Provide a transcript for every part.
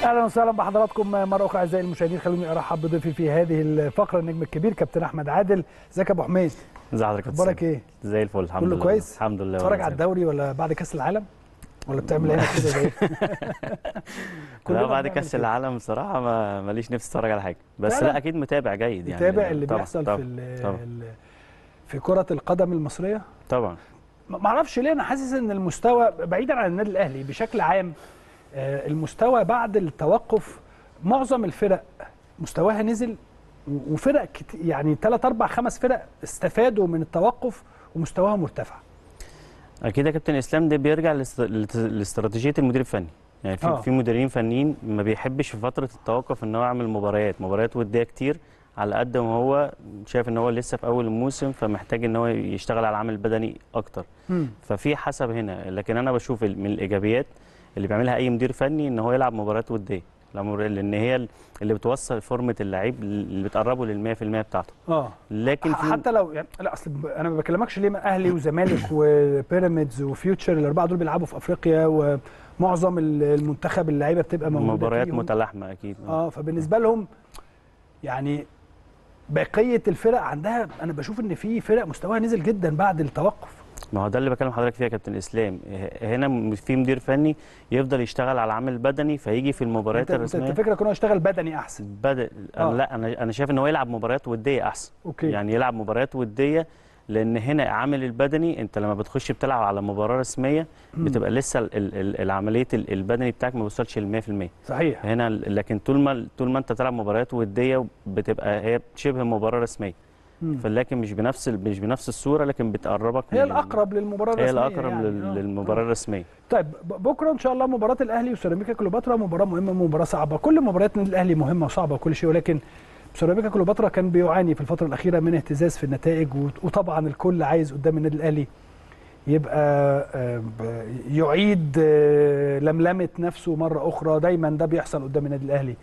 اهلا وسهلا بحضراتكم مره اخرى اعزائي المشاهدين خلوني ارحب بضيفي في هذه الفقره النجم الكبير كابتن احمد عادل ازيك يا ابو حميد ازي حضرتك يا اخبارك ايه زي الفل الحمد كله لله كويس الحمد لله اتفرج على الدوري ولا بعد كاس العالم ولا بتعمل ايه كده زي كلنا لا بعد بنعمل كاس كده. العالم بصراحه ما ماليش نفسي اتفرج على حاجه بس فعلا؟ لا اكيد متابع جيد يعني متابع اللي طبعا بيحصل طبعا في ال- طبعا. ال- في كره القدم المصريه طبعا ما ما اعرفش ليه انا حاسس ان المستوى بعيدا عن النادي الاهلي بشكل عام آه، المستوى بعد التوقف معظم الفرق مستواها نزل و- وفرق كت- يعني 3 4 5 فرق استفادوا من التوقف ومستواها مرتفع اكيد يا كابتن اسلام ده بيرجع لاست- لاست- لاستراتيجيه المدير الفني يعني في آه. في مديرين فنيين ما بيحبش في فتره التوقف ان هو يعمل مباريات مباريات وديه كتير على قد ما هو شايف ان هو لسه في اول الموسم فمحتاج ان هو يشتغل على العامل البدني اكتر ففي حسب هنا لكن انا بشوف ال- من الايجابيات اللي بيعملها اي مدير فني ان هو يلعب مباريات وديه لا مبار- لان هي ال- اللي بتوصل فورمه اللعيب اللي بتقربه لل 100% بتاعته اه لكن في حتى لو يعني لا اصل ب- انا ما بكلمكش ليه ما اهلي وزمالك وبيراميدز وفيوتشر الاربعه دول بيلعبوا في افريقيا ومعظم ال- المنتخب اللعيبه بتبقى موجوده مباريات فيهم. متلاحمه اكيد اه فبالنسبه لهم يعني بقيه الفرق عندها انا بشوف ان في فرق مستواها نزل جدا بعد التوقف ما هو ده اللي بكلم حضرتك فيها يا كابتن اسلام ه- هنا م- في مدير فني يفضل يشتغل على العامل البدني فيجي في المباريات انت انت الرسميه الفكره كنا اشتغل بدني احسن بدأ آه. أنا لا انا انا شايف ان هو يلعب مباريات وديه احسن اوكي يعني يلعب مباريات وديه لان هنا عامل البدني انت لما بتخش بتلعب على مباراه رسميه مم. بتبقى لسه ال- ال- ال- العمليه ال- البدني بتاعك ما وصلش ل 100% صحيح هنا ال- لكن طول ما طول ما انت تلعب مباريات وديه بتبقى هي شبه مباراه رسميه مم. فلكن مش بنفس ال- مش بنفس الصوره لكن بتقربك هي من ال- الاقرب للمباراه الرسميه هي الاقرب يعني. لل- آه. للمباراه آه. الرسميه طيب ب- بكره ان شاء الله مباراه الاهلي وسيراميكا كليوباترا مباراه مهمه مباراه صعبه كل مباريات النادي الاهلي مهمه وصعبه وكل شيء ولكن سيراميكا كليوباترا كان بيعاني في الفتره الاخيره من اهتزاز في النتائج وت- وطبعا الكل عايز قدام النادي الاهلي يبقى آه، ب- يعيد آه، لملمه نفسه مره اخرى دايما ده بيحصل قدام النادي الاهلي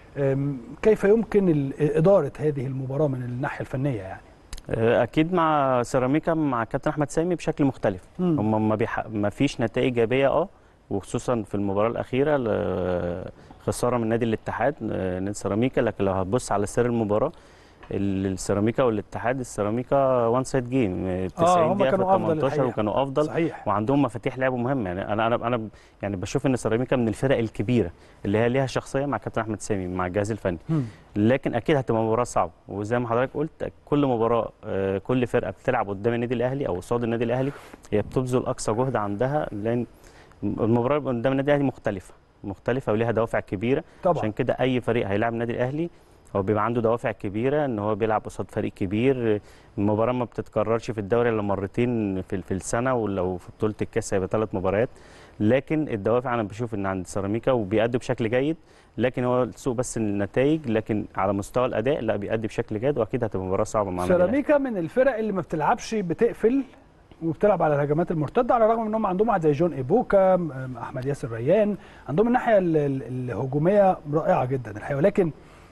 آم، كيف يمكن ال- اداره هذه المباراه من الناحيه الفنيه يعني اكيد مع سيراميكا مع كابتن احمد سامي بشكل مختلف مم. هم ما, بيح... ما فيش نتائج ايجابيه اه وخصوصا في المباراه الاخيره ل- خساره من نادي الاتحاد آه، نادي سيراميكا لكن لو هتبص على سير المباراه ال- السيراميكا والاتحاد السيراميكا وان سايد جيم 90 هم دقيقه في كانوا أفضل 18 الحقيقة. وكانوا افضل صحيح وعندهم مفاتيح لعب مهمه يعني انا انا انا يعني بشوف ان سيراميكا من الفرق الكبيره اللي هي ليها شخصيه مع كابتن احمد سامي مع الجهاز الفني مم. لكن اكيد هتبقى مباراه صعبه وزي ما حضرتك قلت كل مباراه آه، كل فرقه بتلعب قدام النادي الاهلي او قصاد النادي الاهلي هي بتبذل اقصى جهد عندها لان المباراه قدام النادي الاهلي مختلفه مختلفه وليها دوافع كبيره طبعا عشان كده اي فريق هيلاعب النادي الاهلي هو بيبقى عنده دوافع كبيره ان هو بيلعب قصاد فريق كبير المباراه ما بتتكررش في الدوري الا مرتين في في السنه ولو في بطوله الكاس هيبقى ثلاث مباريات لكن الدوافع انا بشوف ان عند سيراميكا وبيأدوا بشكل جيد لكن هو السوق بس النتائج لكن على مستوى الاداء لا بيأدي بشكل جيد واكيد هتبقى مباراه صعبه مع النادي الأهلي. سيراميكا من الفرق اللي ما بتلعبش بتقفل وبتلعب على الهجمات المرتده على الرغم ان هم عندهم واحد زي جون ايبوكا م- احمد ياسر ريان عندهم الناحيه ال- ال- الهجوميه رائعه جدا الحقيقه ولكن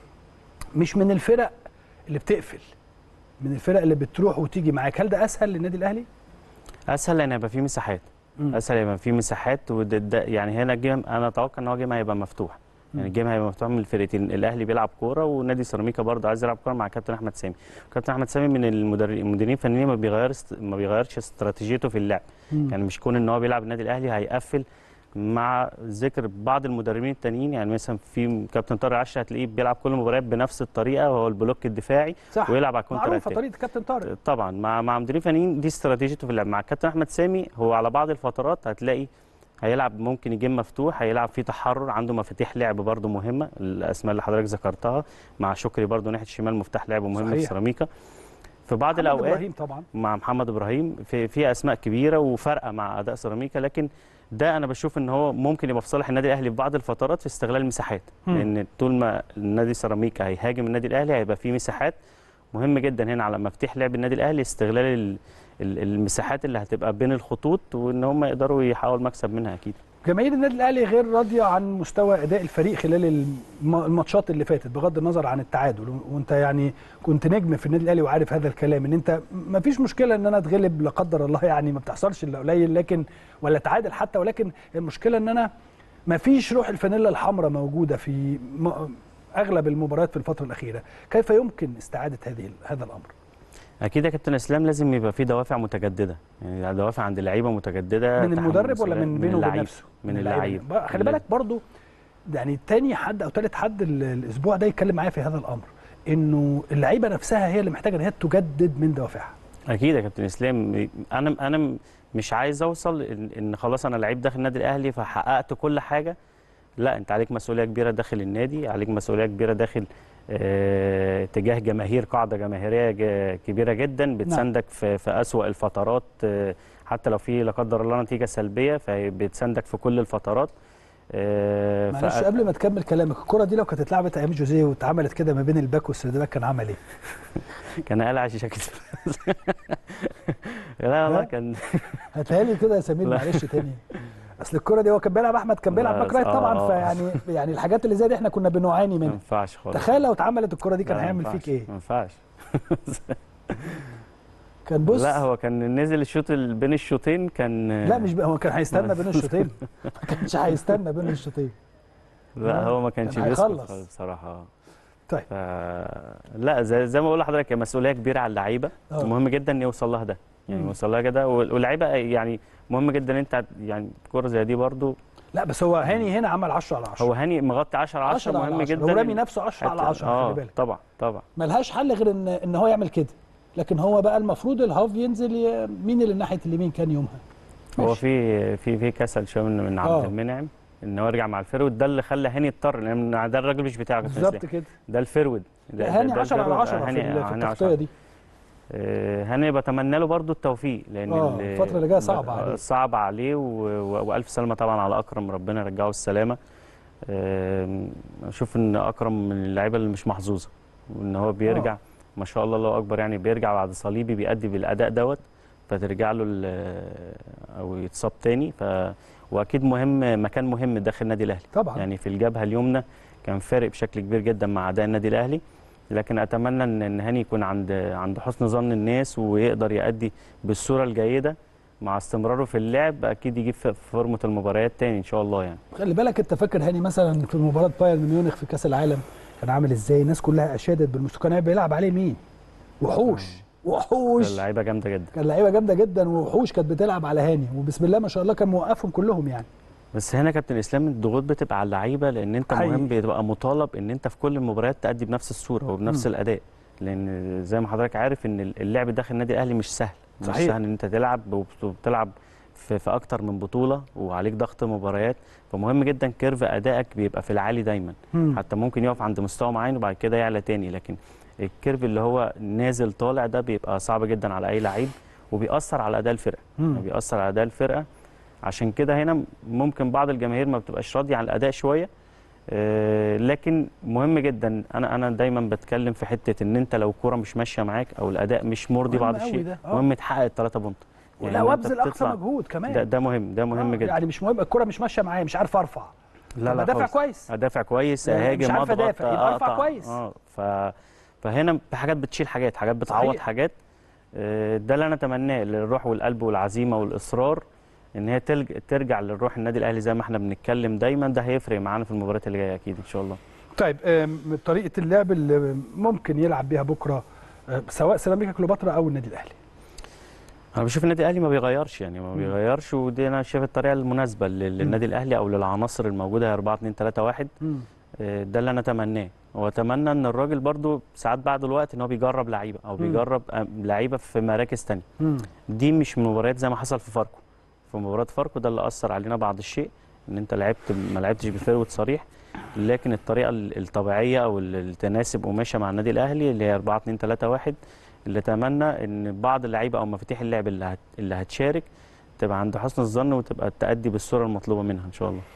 مش من الفرق اللي بتقفل من الفرق اللي بتروح وتيجي معاك هل ده اسهل للنادي الاهلي؟ اسهل لان هيبقى فيه مساحات مم. اسهل يبقى فيه مساحات وده ده يعني هنا الجيم انا اتوقع ان هو جيم هيبقى مفتوح يعني مم. الجيم هيبقى مفتوح من الفرقتين الاهلي بيلعب كوره ونادي سيراميكا برضه عايز يلعب كوره مع كابتن احمد سامي كابتن احمد سامي من المدر- المديرين الفنيين ما بيغير است- ما بيغيرش استراتيجيته في اللعب مم. يعني مش كون ان هو بيلعب النادي الاهلي هيقفل مع ذكر بعض المدربين التانيين يعني مثلا في كابتن طارق عشري هتلاقيه بيلعب كل المباريات بنفس الطريقه وهو البلوك الدفاعي صح ويلعب على الكونتر معروفه اتاك طريقه كابتن طارق طبعا مع مع مديرين فنيين دي استراتيجيته في اللعب مع كابتن احمد سامي هو على بعض الفترات هتلاقي هيلعب ممكن يجيم مفتوح هيلعب فيه تحرر عنده مفاتيح لعب برده مهمه الاسماء اللي حضرتك ذكرتها مع شكري برده ناحيه الشمال مفتاح لعب مهم في صحيح. سيراميكا في بعض محمد الاوقات ابراهيم طبعا مع محمد ابراهيم في في اسماء كبيره وفارقه مع اداء سيراميكا لكن ده انا بشوف ان هو ممكن يبقى في صالح النادي الاهلي في بعض الفترات في استغلال المساحات مم. لان طول ما النادي سيراميكا هيهاجم النادي الاهلي هيبقى فيه مساحات مهم جدا هنا على مفتاح لعب النادي الاهلي استغلال ال- ال- المساحات اللي هتبقى بين الخطوط وان هم يقدروا يحققوا المكسب منها اكيد جماهير النادي الاهلي غير راضيه عن مستوى اداء الفريق خلال الم- الماتشات اللي فاتت بغض النظر عن التعادل وانت يعني كنت نجم في النادي الاهلي وعارف هذا الكلام ان انت ما فيش مشكله ان انا اتغلب لا قدر الله يعني ما بتحصلش الا قليل لكن ولا تعادل حتى ولكن المشكله ان انا ما فيش روح الفانيلا الحمراء موجوده في م... اغلب المباريات في الفتره الاخيره كيف يمكن استعاده هذه هذا الامر اكيد يا كابتن اسلام لازم يبقى في دوافع متجدده يعني دوافع عند اللعيبه متجدده من تحمل المدرب ولا مسؤولية- من بينه وبين اللعيب. نفسه من اللعيبة. اللعيب بقى خلي بالك برضو يعني تاني حد او تالت حد ال- الاسبوع ده يتكلم معايا في هذا الامر انه اللعيبه نفسها هي اللي محتاجه ان هي تجدد من دوافعها اكيد يا كابتن اسلام انا انا مش عايز اوصل ان, إن خلاص انا لعيب داخل النادي الاهلي فحققت كل حاجه لا انت عليك مسؤوليه كبيره داخل النادي عليك مسؤوليه كبيره داخل اه تجاه جماهير قاعده جماهيريه ج- كبيره جدا بتساندك في, في اسوا الفترات اه حتى لو في لا قدر الله نتيجه سلبيه فبتساندك في كل الفترات اه معلش قبل ما تكمل كلامك الكره دي لو كانت اتلعبت ايام جوزيه واتعملت كده ما بين الباك والسرد باك كان عمل ايه؟ كان قلع شكل لا والله كان هاتها لي كده يا سمير لا. معلش تاني اصل الكره دي هو كان بيلعب احمد كان بيلعب لا، باك رايت آه، طبعا آه. فيعني يعني الحاجات اللي زي دي احنا كنا بنعاني ما منها ينفعش خالص تخيل لو اتعملت الكره دي كان لا، ما هيعمل ينفعش. فيك ايه؟ ما ينفعش كان بص لا هو كان نزل الشوط ال- بين الشوطين كان لا مش بقى هو كان هيستنى بين الشوطين ما كانش هيستنى بين الشوطين لا هو ما كانش كان بيسكت هيخلص. خالص بصراحه طيب. ف... لا زي, زي ما بقول لحضرتك هي مسؤوليه كبيره على اللعيبه آه. مهم جدا ان يوصل لها ده يعني مم. يوصل لها كده وال- واللعيبه يعني مهم جدا انت يعني كوره زي دي برضو لا بس هو هاني هنا عمل 10 على 10 هو هاني مغطي 10 10 10 على مهم 10 جدا هو رامي إن- نفسه 10 على حتى- 10 اه خلي بالك طبعا طبعا ملهاش حل غير ان ان هو يعمل كده لكن هو بقى المفروض الهاف ينزل ي... مين اللي ناحيه اليمين كان يومها هو ماشي. في في في كسل شويه من من آه. عبد المنعم ان هو يرجع مع الفرود ده اللي خلى هاني يضطر لان ده الراجل مش بتاعه كابتن بالظبط إسلام. كده ده الفرود ده هاني ده 10 على الفرود. 10 في, هاني- ال- في هاني 10. التغطيه دي آه، هاني بتمنى له برضو التوفيق لان آه، ال- الفترة اللي جاية صعبة آه، عليه. صعب عليه و... و... والف سلامه طبعا على اكرم ربنا يرجعه السلامه آم، اشوف ان اكرم من اللعيبه اللي مش محظوظه وان هو بيرجع آه. ما شاء الله الله اكبر يعني بيرجع بعد صليبي بيأدي بالاداء دوت فترجع له ال- او يتصاب تاني ف واكيد مهم مكان مهم داخل النادي الاهلي طبعا يعني في الجبهه اليمنى كان فارق بشكل كبير جدا مع اداء النادي الاهلي لكن اتمنى ان ان هاني يكون عند عند حسن ظن الناس ويقدر يأدي بالصوره الجيده مع استمراره في اللعب اكيد يجيب في في فورمه المباريات تاني ان شاء الله يعني خلي بالك انت فاكر هاني مثلا في مباراه بايرن ميونخ في كاس العالم كان عامل ازاي الناس كلها اشادت بالمستوى كان بيلعب عليه مين وحوش وحوش اللعيبه جامده جدا كان لعيبه جامده جدا ووحوش كانت بتلعب على هاني وبسم الله ما شاء الله كان موقفهم كلهم يعني بس هنا كابتن اسلام الضغوط بتبقى على اللعيبه لان انت حقيقي. مهم بتبقى مطالب ان انت في كل المباريات تأدي بنفس الصوره وبنفس مم. الاداء لان زي ما حضرتك عارف ان اللعب داخل النادي الاهلي مش سهل مش صحيح. سهل ان انت تلعب وبتلعب في, في اكتر من بطوله وعليك ضغط مباريات فمهم جدا كيرف ادائك بيبقى في العالي دايما مم. حتى ممكن يقف عند مستوى معين وبعد كده يعلى تاني لكن الكيرف اللي هو نازل طالع ده بيبقى صعب جدا على اي لعيب وبيأثر على اداء الفرقه مم. يعني بيأثر على اداء الفرقه عشان كده هنا ممكن بعض الجماهير ما بتبقاش راضيه عن الاداء شويه آه، لكن مهم جدا انا انا دايما بتكلم في حته ان انت لو الكوره مش ماشيه معاك او الاداء مش مرضي مهم بعض قوي الشيء ده، آه. مهم تحقق الثلاثه بونت ولا إن أنت وابذل اقصى بتطلع- مجهود كمان ده ده مهم ده مهم آه، جدا يعني مش مهم الكره مش ماشيه معايا مش عارف ارفع لا طب لا ادافع خالص. كويس ادافع كويس يعني اهاجم مش عارف اضغط أدافع، يبقى أرفع أقطع. كويس. اه ف فهنا في حاجات بتشيل حاجات حاجات بتعوض صحيح. حاجات آه، ده اللي انا اتمناه للروح والقلب والعزيمه والاصرار ان هي تلج... ترجع للروح النادي الاهلي زي ما احنا بنتكلم دايما ده هيفرق معانا في المباريات اللي جايه اكيد ان شاء الله طيب آم، طريقه اللعب اللي ممكن يلعب بيها بكره آه، سواء سيراميكا كليوباترا او النادي الاهلي انا بشوف النادي الاهلي ما بيغيرش يعني ما مم. بيغيرش ودي انا شايف الطريقه المناسبه لل- للنادي الاهلي او للعناصر الموجوده هي 4 2 3 1 مم. آه، ده اللي انا اتمناه واتمنى ان الراجل برضو ساعات بعد الوقت ان هو بيجرب لعيبه او مم. بيجرب آه، لعيبه في مراكز تانية مم. دي مش من مباريات زي ما حصل في فاركو في مباراه فاركو ده اللي اثر علينا بعض الشيء ان انت لعبت ما لعبتش بفروت صريح لكن الطريقه ال- الطبيعيه او ال- اللي تناسب وماشيه مع النادي الاهلي اللي هي 4 2 3 1 اللي اتمنى ان بعض اللعيبه او مفاتيح اللعب اللي هت اللي هتشارك تبقى عند حسن الظن وتبقى تأدي بالصوره المطلوبه منها ان شاء الله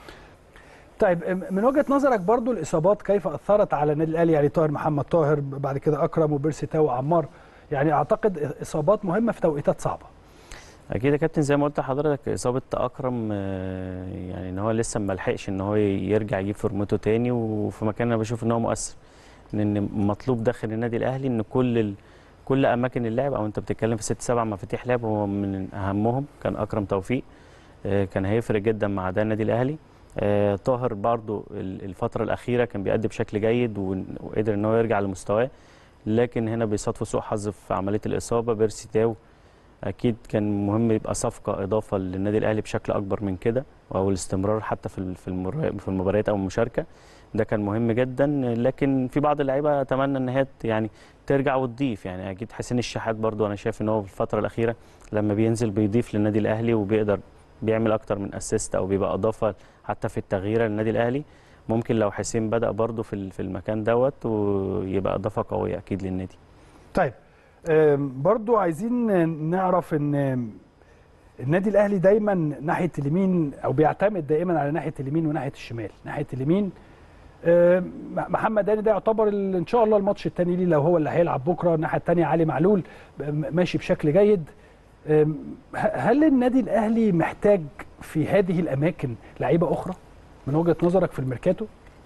طيب آم، من وجهه نظرك برضو الاصابات كيف اثرت على النادي الاهلي يعني طاهر محمد طاهر بعد كده اكرم وبيرسي تاو وعمار يعني اعتقد اصابات مهمه في توقيتات صعبه اكيد يا كابتن زي ما قلت لحضرتك اصابه اكرم آه، يعني ان هو لسه ما لحقش ان هو يرجع يجيب فورمته تاني وفي مكان انا بشوف ان هو مؤثر لان مطلوب داخل النادي الاهلي ان كل ال... كل اماكن اللعب او انت بتتكلم في ست سبع مفاتيح لعب هو من اهمهم كان اكرم توفيق آه، كان هيفرق جدا مع اداء النادي الاهلي آه، طاهر برضو ال- الفتره الاخيره كان بيأدي بشكل جيد ون- وقدر ان هو يرجع لمستواه لكن هنا بيصادفوا سوء حظ في عمليه الاصابه بيرسي تاو اكيد كان مهم يبقى صفقه اضافه للنادي الاهلي بشكل اكبر من كده او الاستمرار حتى في ال- في المر- في المباريات او المشاركه ده كان مهم جدا لكن في بعض اللعيبه اتمنى ان هي ت- يعني ترجع وتضيف يعني اكيد حسين الشحات برضو انا شايف ان هو في الفتره الاخيره لما بينزل بيضيف للنادي الاهلي وبيقدر بيعمل اكتر من اسيست او بيبقى اضافه حتى في التغيير للنادي الاهلي ممكن لو حسين بدا برضو في ال- في المكان دوت ويبقى اضافه قويه اكيد للنادي طيب آم، برضو عايزين نعرف ان آم، النادي الاهلي دايما ناحيه اليمين او بيعتمد دائما على ناحيه اليمين وناحيه الشمال ناحيه اليمين آم، محمد هاني ده يعتبر ال- ان شاء الله الماتش الثاني ليه لو هو اللي هيلعب بكره الناحيه الثانيه علي معلول م- ماشي بشكل جيد آم، ه- هل النادي الاهلي محتاج في هذه الاماكن لعيبه اخرى من وجهه نظرك في الميركاتو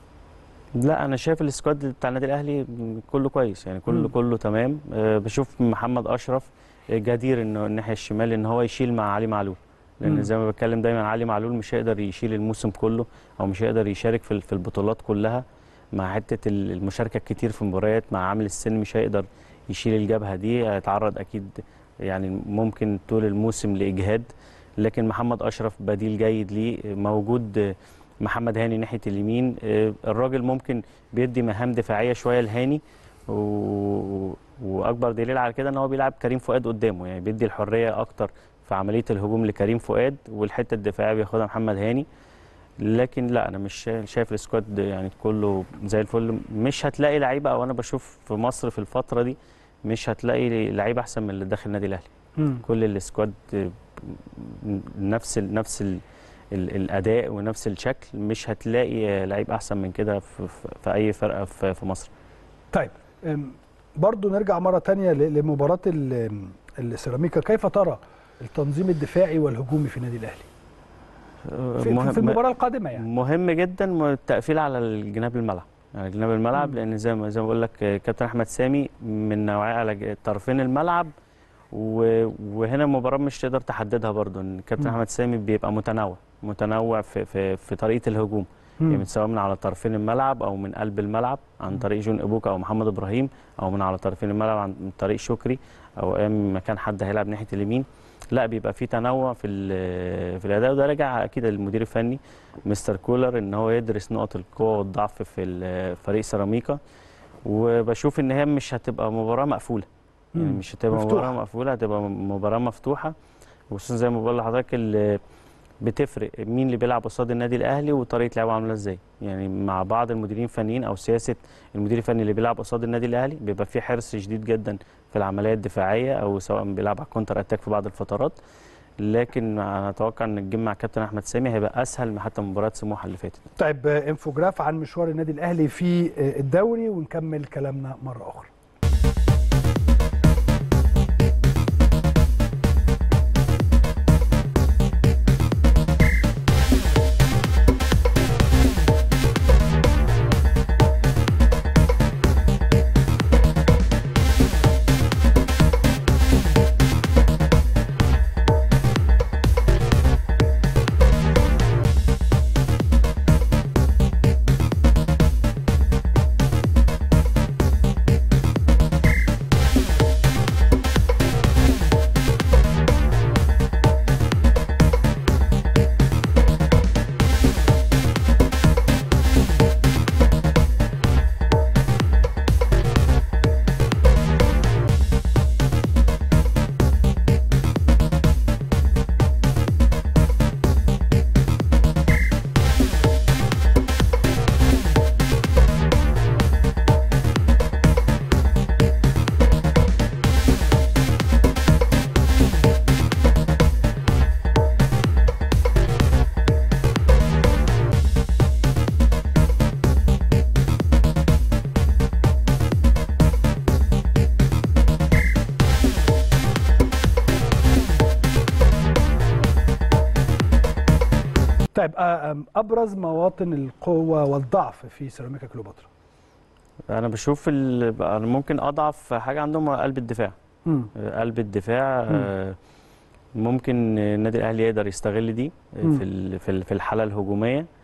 لا انا شايف السكواد بتاع النادي الاهلي كله كويس يعني كله مم. كله تمام أه بشوف محمد اشرف جدير انه الناحيه الشمال ان هو يشيل مع علي معلول مم. لان زي ما بتكلم دايما علي معلول مش هيقدر يشيل الموسم كله او مش هيقدر يشارك في في البطولات كلها مع حته ال- المشاركه الكتير في مباريات مع عامل السن مش هيقدر يشيل الجبهه دي هيتعرض اكيد يعني ممكن طول الموسم لاجهاد لكن محمد اشرف بديل جيد ليه موجود آه، محمد هاني ناحيه اليمين آه، الراجل ممكن بيدي مهام دفاعيه شويه لهاني و... واكبر دليل على كده ان هو بيلعب كريم فؤاد قدامه يعني بيدي الحريه اكتر في عمليه الهجوم لكريم فؤاد والحته الدفاعيه بياخدها محمد هاني لكن لا انا مش شا- شايف السكواد يعني كله زي الفل مش هتلاقي لعيبه او انا بشوف في مصر في الفتره دي مش هتلاقي لعيبه احسن من اللي داخل النادي الاهلي مم. كل السكواد نفس ال نفس ال ال الاداء ونفس الشكل مش هتلاقي لعيب احسن من كده في, في, في اي فرقه في, في مصر طيب أم، برضو نرجع مرة تانية ل- لمباراة ال- السيراميكا كيف ترى التنظيم الدفاعي والهجومي في النادي الأهلي في, مهم- في المباراة القادمة يعني مهم جدا التقفيل على الجناب الملعب على جناب الملعب مم. لان زي ما زي ما بقول لك كابتن احمد سامي من نوعيه على ج- طرفين الملعب و- وهنا المباراه مش تقدر تحددها برضو ان كابتن مم. احمد سامي بيبقى متنوع متنوع في في, في طريقه الهجوم مم. يعني سواء من على طرفين الملعب او من قلب الملعب عن مم. طريق جون ابوكا او محمد ابراهيم او من على طرفين الملعب عن من طريق شكري او ايام ما كان حد هيلعب ناحيه اليمين لا بيبقى في تنوع في ال- في الاداء وده راجع اكيد المدير الفني مستر كولر ان هو يدرس نقط القوه والضعف في ال- فريق سيراميكا وبشوف ان هي مش هتبقى مباراه مقفوله يعني مم. مش هتبقى مفتوحة. مباراه مقفوله هتبقى مباراه مفتوحه وخصوصا زي ما بقول لحضرتك ال- بتفرق مين اللي بيلعب قصاد النادي الاهلي وطريقه لعبه عامله ازاي يعني مع بعض المديرين الفنيين او سياسه المدير الفني اللي بيلعب قصاد النادي الاهلي بيبقى في حرص شديد جدا في العمليه الدفاعيه او سواء بيلعب على الكونتر اتاك في بعض الفترات لكن انا اتوقع ان الجيم مع كابتن احمد سامي هيبقى اسهل من حتى مباراه سموحه اللي فاتت طيب آه، انفوجراف عن مشوار النادي الأهلي في آه، الدوري ونكمل كلامنا مرة أخرى طيب آه، آم، أبرز مواطن القوة والضعف في سيراميكا كليوباترا انا بشوف ال- أنا ممكن اضعف حاجه عندهم هو قلب الدفاع مم. قلب الدفاع آه، ممكن النادي الاهلي يقدر يستغل دي مم. في ال- في ال- في الحاله الهجوميه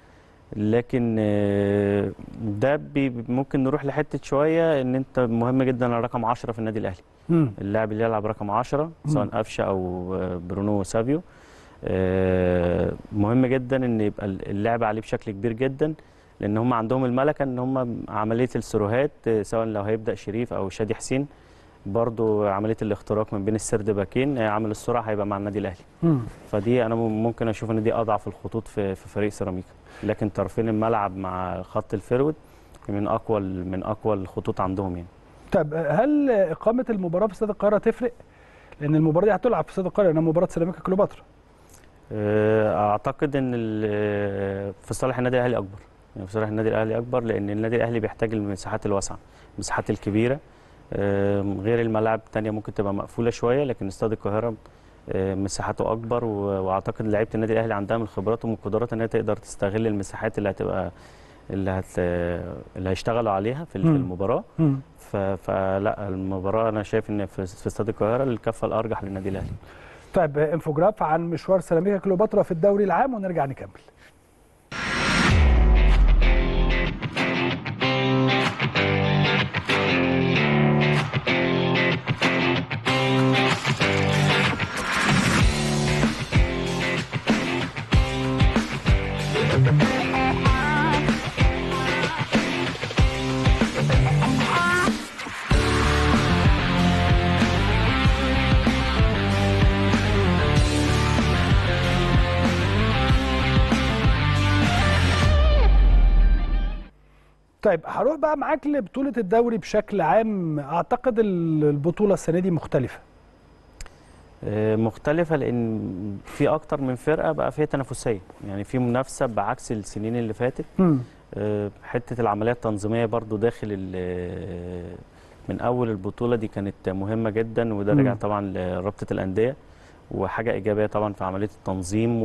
لكن آه، ده بي ممكن نروح لحته شويه ان انت مهم جدا رقم 10 في النادي الاهلي مم. اللاعب اللي يلعب رقم 10 سواء مم. قفشه او آه، برونو سافيو آه، مهم جدا ان يبقى اللعب عليه بشكل كبير جدا لان هم عندهم الملكه ان هم عمليه السيروهات آه، سواء لو هيبدا شريف او شادي حسين برضو عمليه الاختراق من بين السرد باكين آه، عامل السرعه هيبقى مع النادي الاهلي مم. فدي انا ممكن اشوف ان دي اضعف الخطوط في في فريق سيراميكا لكن طرفين الملعب مع خط الفيرود من اقوى من اقوى الخطوط عندهم يعني طيب هل اقامه المباراه في استاد القاهره تفرق؟ لان المباراه دي هتلعب في استاد القاهره لانها مباراه سيراميكا كليوباترا آه، اعتقد ان ال- في صالح النادي الاهلي اكبر يعني في صالح النادي الاهلي اكبر لان النادي الاهلي بيحتاج المساحات الواسعه المساحات الكبيره آه، غير الملاعب الثانيه ممكن تبقى مقفوله شويه لكن استاد القاهره آه، مساحاته اكبر و- واعتقد لعيبه النادي الاهلي عندها من الخبرات ومن القدرات ان هي تقدر تستغل المساحات اللي هتبقى اللي هت اللي هيشتغلوا عليها في مم. المباراه مم. ف- فلا المباراه انا شايف ان في في استاد القاهره الكفه الارجح للنادي الاهلي طيب انفوجراف عن مشوار سيراميكا كليوباترا في الدوري العام ونرجع نكمل طيب هروح بقى معاك لبطوله الدوري بشكل عام اعتقد ال- البطوله السنه دي مختلفه آه، مختلفة لأن في أكتر من فرقة بقى فيها تنافسية يعني في منافسة بعكس السنين اللي فاتت مم. آه، حتة العملية التنظيمية برضو داخل ال- من أول البطولة دي كانت مهمة جدا وده مم. رجع طبعا لرابطة الأندية وحاجة إيجابية طبعا في عملية التنظيم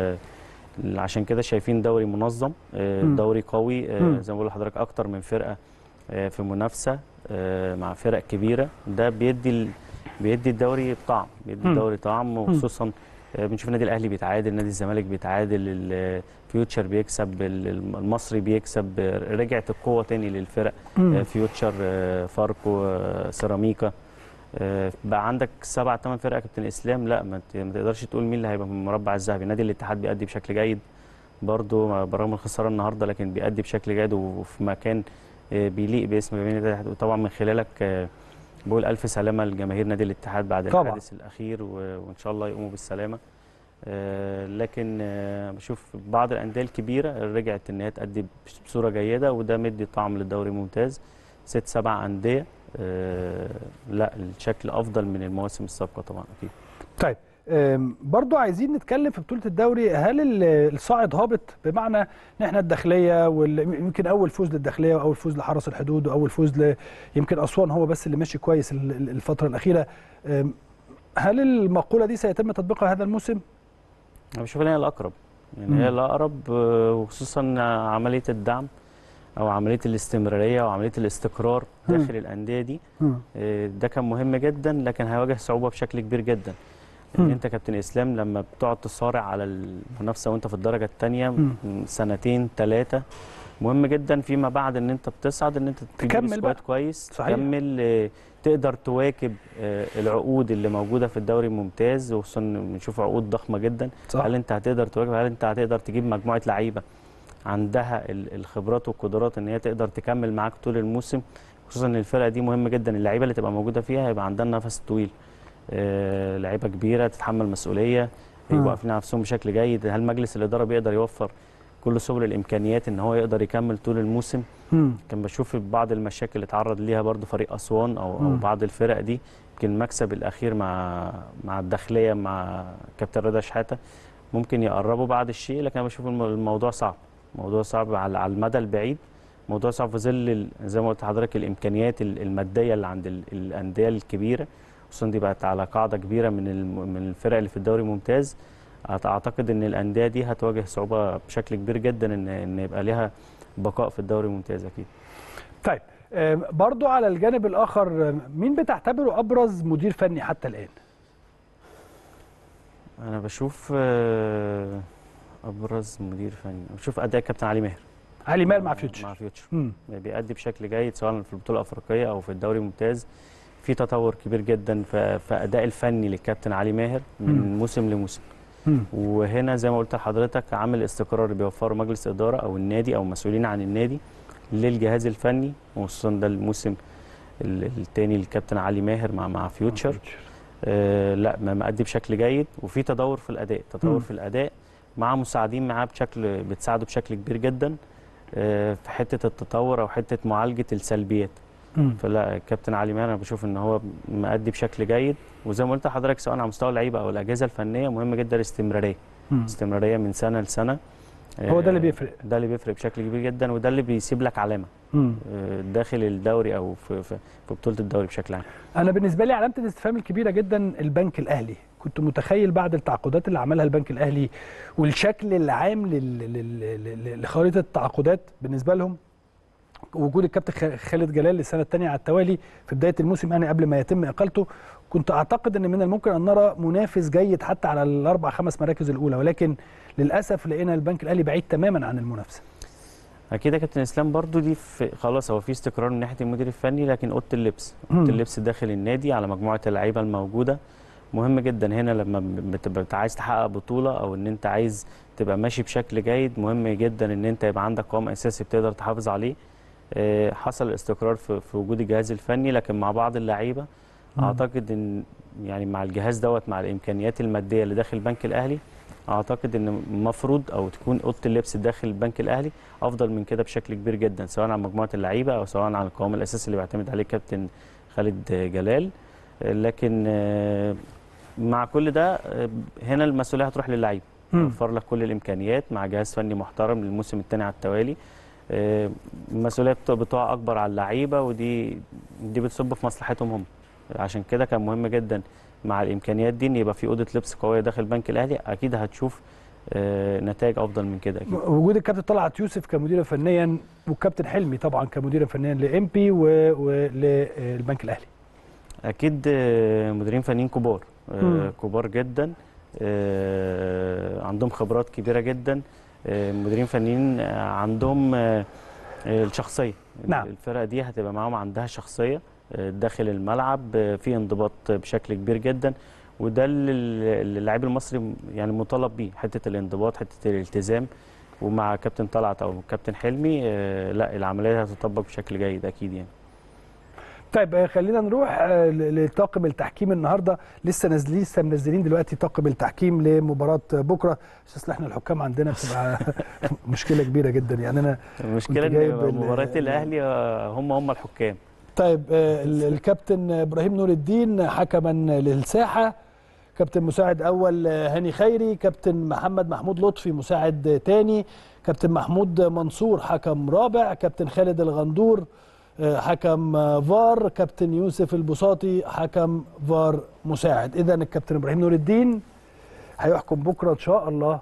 وعشان كده شايفين دوري منظم آه، مم. دوري قوي آه، مم. زي ما بقول لحضرتك أكتر من فرقة آه، في منافسة آه، مع فرق كبيرة ده بيدي ال- بيدي الدوري طعم بيدي مم. الدوري طعم وخصوصا آه، بنشوف النادي الاهلي بيتعادل نادي الزمالك بيتعادل الفيوتشر بيكسب ال- المصري بيكسب آه، رجعت القوه تاني للفرق مم. آه، فيوتشر آه، فاركو آه، سيراميكا آه، بقى عندك سبع ثمان فرق يا كابتن اسلام لا ما ت- ما تقدرش تقول مين اللي هيبقى في المربع الذهبي نادي الاتحاد بيأدي بشكل جيد برضه برغم الخساره النهارده لكن بيأدي بشكل جيد وفي مكان آه، بيليق باسم جماهير النادي الاتحاد وطبعا من خلالك آه، بقول الف سلامه لجماهير نادي الاتحاد بعد طبعاً. الحادث الاخير و- وان شاء الله يقوموا بالسلامه آه، لكن آه، بشوف بعض الانديه الكبيره رجعت ان هي تأدي بصوره جيده وده مدي طعم للدوري ممتاز ست سبع انديه آه، لا الشكل افضل من المواسم السابقه طبعا اكيد طيب أم، برضو عايزين نتكلم في بطوله الدوري هل ال- الصاعد هابط بمعنى ان احنا الداخليه وال- يمكن اول فوز للداخليه واول فوز لحرس الحدود واول فوز ل يمكن اسوان هو بس اللي ماشي كويس ال- ال- الفتره الاخيره أم، هل المقوله دي سيتم تطبيقها هذا الموسم؟ انا بشوف ان هي الاقرب يعني مم. هي الاقرب آه، وخصوصا عمليه الدعم او عمليه الاستمراريه وعمليه الاستقرار مم. داخل الانديه دي مم. آه، ده كان مهم جدا لكن هيواجه صعوبه بشكل كبير جدا ان مم. انت كابتن اسلام لما بتقعد تصارع على المنافسه وانت في الدرجه الثانيه مم. سنتين ثلاثه مهم جدا فيما بعد ان انت بتصعد ان انت تجيب تكمل سكواد بقى. كويس صحيح. تكمل آه، تقدر تواكب آه، العقود اللي موجوده في الدوري الممتاز وخصوصا بنشوف عقود ضخمه جدا صح هل انت هتقدر تواكب هل انت هتقدر تجيب مجموعه لعيبه عندها ال- الخبرات والقدرات ان هي تقدر تكمل معاك طول الموسم خصوصا ان الفرقه دي مهم جدا اللعيبه اللي تبقى موجوده فيها هيبقى عندها نفس طويل آه، لعيبه كبيره تتحمل مسؤوليه مم. يبقوا واقفين على نفسهم بشكل جيد هل مجلس الاداره بيقدر يوفر كل سبل الامكانيات ان هو يقدر يكمل طول الموسم مم. كان بشوف بعض المشاكل اللي اتعرض ليها برضو فريق اسوان او او مم. بعض الفرق دي يمكن المكسب الاخير مع مع الداخليه مع كابتن رضا شحاته ممكن يقربوا بعض الشيء لكن انا بشوف الم- الموضوع صعب موضوع صعب على على المدى البعيد موضوع صعب في ظل ال- زي ما قلت لحضرتك الامكانيات ال- الماديه اللي عند ال- الانديه الكبيره خصوصا دي بقت على قاعده كبيره من الم- من الفرق اللي في الدوري الممتاز أعت- اعتقد ان الانديه دي هتواجه صعوبه بشكل كبير جدا ان ان يبقى لها بقاء في الدوري الممتاز اكيد طيب أم، برضو على الجانب الاخر أم، مين بتعتبره ابرز مدير فني حتى الان؟ انا بشوف آه، ابرز مدير فني شوف اداء كابتن علي ماهر علي مال مع فيوتشر مع فيوتشر مم. بيأدي بشكل جيد سواء في البطوله الافريقيه او في الدوري الممتاز في تطور كبير جدا في في اداء الفني للكابتن علي ماهر من مم. موسم لموسم مم. وهنا زي ما قلت لحضرتك عامل استقرار بيوفره مجلس اداره او النادي او مسؤولين عن النادي للجهاز الفني وخصوصا ده الموسم الثاني للكابتن علي ماهر مع مع فيوتشر آه لا ما مأدي بشكل جيد وفي تدور في الاداء تطور مم. في الاداء مع مساعدين معاه بشكل بتساعده بشكل كبير جدا آه في حته التطور او حته معالجه السلبيات مم. فلا الكابتن علي ماهر انا بشوف ان هو مأدي بشكل جيد وزي ما قلت لحضرتك سواء على مستوى اللعيبه او الاجهزه الفنيه مهم جدا الاستمراريه مم. استمراريه من سنه لسنه هو ده اللي آه، بيفرق ده اللي بيفرق بشكل كبير جدا وده اللي بيسيب لك علامه مم. آه، داخل الدوري او في في في بطوله الدوري بشكل عام انا بالنسبه لي علامه الاستفهام الكبيره جدا البنك الاهلي كنت متخيل بعد التعاقدات اللي عملها البنك الاهلي والشكل العام لل- لل- لل- لخريطه التعاقدات بالنسبه لهم وجود الكابتن خ- خالد جلال للسنه الثانيه على التوالي في بدايه الموسم يعني قبل ما يتم اقالته كنت اعتقد ان من الممكن ان نرى منافس جيد حتى على الاربع خمس مراكز الاولى ولكن للاسف لقينا البنك الاهلي بعيد تماما عن المنافسه اكيد يا كابتن اسلام برضو دي في خلاص هو في استقرار من ناحيه المدير الفني لكن اوضه اللبس مم. اوضه اللبس داخل النادي على مجموعه اللعيبه الموجوده مهم جدا هنا لما بتبقى أنت عايز تحقق بطوله او ان انت عايز تبقى ماشي بشكل جيد مهم جدا ان انت يبقى عندك قوام اساسي بتقدر تحافظ عليه آه، حصل استقرار في في وجود الجهاز الفني لكن مع بعض اللعيبه مم. اعتقد ان يعني مع الجهاز دوت مع الامكانيات الماديه اللي داخل البنك الاهلي اعتقد ان المفروض او تكون اوضه اللبس داخل البنك الاهلي افضل من كده بشكل كبير جدا سواء على مجموعه اللعيبه او سواء على القوام الاساسي اللي بيعتمد عليه كابتن خالد جلال لكن آه، مع كل ده آه، هنا المسؤوليه هتروح للعيبه مم. وفر لك كل الامكانيات مع جهاز فني محترم للموسم الثاني على التوالي آه، المسؤوليه بت- بتقع اكبر على اللعيبه ودي دي بتصب في مصلحتهم هم عشان كده كان مهم جدا مع الامكانيات دي ان يبقى في اوضه لبس قويه داخل البنك الاهلي اكيد هتشوف آه، نتائج افضل من كده اكيد وجود الكابتن طلعت يوسف كمدير فنيا والكابتن حلمي طبعا كمدير فنيا لامبي وللبنك الاهلي اكيد آه، مديرين فنيين كبار آه، مم. كبار جدا آه، عندهم خبرات كبيره جدا آه، مديرين فنيين آه، عندهم آه، آه، الشخصيه نعم. الفرقه دي هتبقى معاهم عندها شخصيه آه، داخل الملعب آه، في انضباط بشكل كبير جدا وده اللي اللي اللاعب المصري يعني مطالب بيه حته الانضباط حته الالتزام ومع كابتن طلعت او كابتن حلمي آه، لا العمليه هتطبق بشكل جيد اكيد يعني طيب آه، خلينا نروح آه، ل- لطاقم التحكيم النهارده لسه نازلين لسه منزلين دلوقتي طاقم التحكيم لمباراه بكره اصل احنا الحكام عندنا بتبقى مشكله كبيره جدا يعني انا المشكله كنت جايب ان ال- مباريات الاهلي آه، هم هم الحكام طيب آه، ال- الكابتن ابراهيم نور الدين حكما للساحه كابتن مساعد اول آه، هاني خيري كابتن محمد محمود لطفي مساعد آه، تاني كابتن محمود منصور حكم رابع كابتن خالد الغندور آه، حكم آه، فار كابتن يوسف البساطي حكم فار مساعد اذا الكابتن ابراهيم نور الدين هيحكم بكره ان شاء الله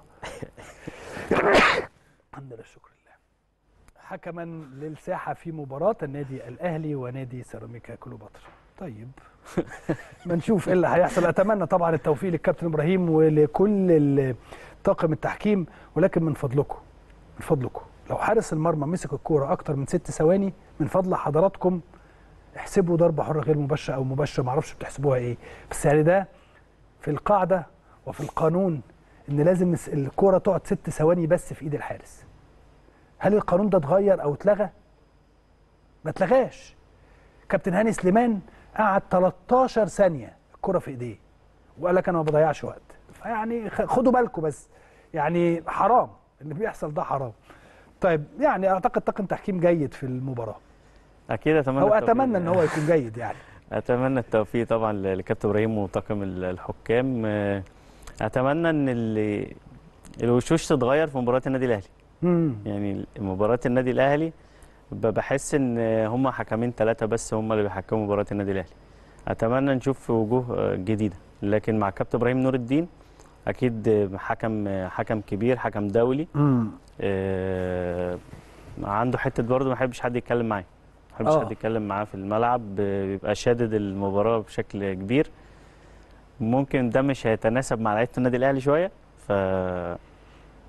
الحمد لله شكر لله حكما للساحه في مباراه النادي الاهلي ونادي سيراميكا كليوباترا طيب ما نشوف ايه اللي هيحصل اتمنى طبعا التوفيق للكابتن ابراهيم ولكل ال- طاقم التحكيم ولكن من فضلكم من فضلكم لو حارس المرمى مسك الكوره اكتر من ست ثواني من فضل حضراتكم احسبوا ضربه حره غير مباشره او مباشره معرفش بتحسبوها ايه بس يعني ده في القاعده وفي القانون ان لازم الس- الكوره تقعد ست ثواني بس في ايد الحارس هل القانون ده اتغير او اتلغى ما اتلغاش كابتن هاني سليمان قعد 13 ثانيه الكره في ايديه وقال لك انا ما بضيعش وقت يعني خ- خدوا بالكم بس يعني حرام اللي بيحصل ده حرام طيب يعني اعتقد طاقم تحكيم جيد في المباراه اكيد اتمنى او التوفيق. اتمنى ان هو يكون جيد يعني اتمنى التوفيق طبعا ل- لكابتن ابراهيم وطاقم ال- الحكام آه، اتمنى ان اللي الوشوش تتغير في مباراه النادي الاهلي امم يعني مباراه النادي الاهلي ب- بحس ان هم حكمين ثلاثه بس هم اللي بيحكموا مباراه النادي الاهلي اتمنى نشوف وجوه آه، جديده لكن مع كابتن ابراهيم نور الدين اكيد آه، حكم آه، حكم كبير حكم دولي امم آه، عنده حته برضه ما يحبش حد يتكلم معاه ما يحبش آه. حد يتكلم معاه في الملعب آه، بيبقى شادد المباراه بشكل كبير ممكن ده مش هيتناسب مع لعيبه النادي الاهلي شويه ف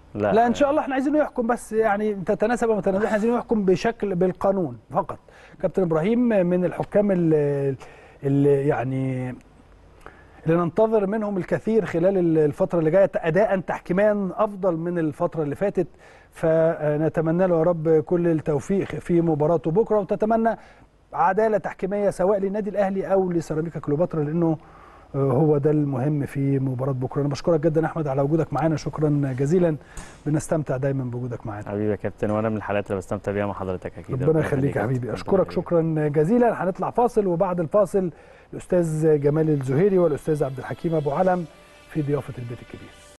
لا, لا ان شاء الله احنا عايزينه يحكم بس يعني تتناسب وما تتناسب احنا عايزينه يحكم بشكل بالقانون فقط كابتن ابراهيم من الحكام اللي, اللي يعني اللي ننتظر منهم الكثير خلال الفترة اللي جاية أداء تحكيميا أفضل من الفترة اللي فاتت فنتمنى له يا رب كل التوفيق في مباراته بكرة وتتمنى عدالة تحكيمية سواء للنادي الأهلي أو لسيراميكا كليوباترا لأنه هو ده المهم في مباراة بكرة أنا بشكرك جدا أحمد على وجودك معانا شكرا جزيلا بنستمتع دايما بوجودك معانا حبيبي يا كابتن وانا من الحالات اللي بستمتع بيها مع حضرتك اكيد ربنا يخليك يا حبيبي اشكرك شكرا جزيلا هنطلع فاصل وبعد الفاصل الاستاذ جمال الزهيري والاستاذ عبد الحكيم ابو علم في ضيافه البيت الكبير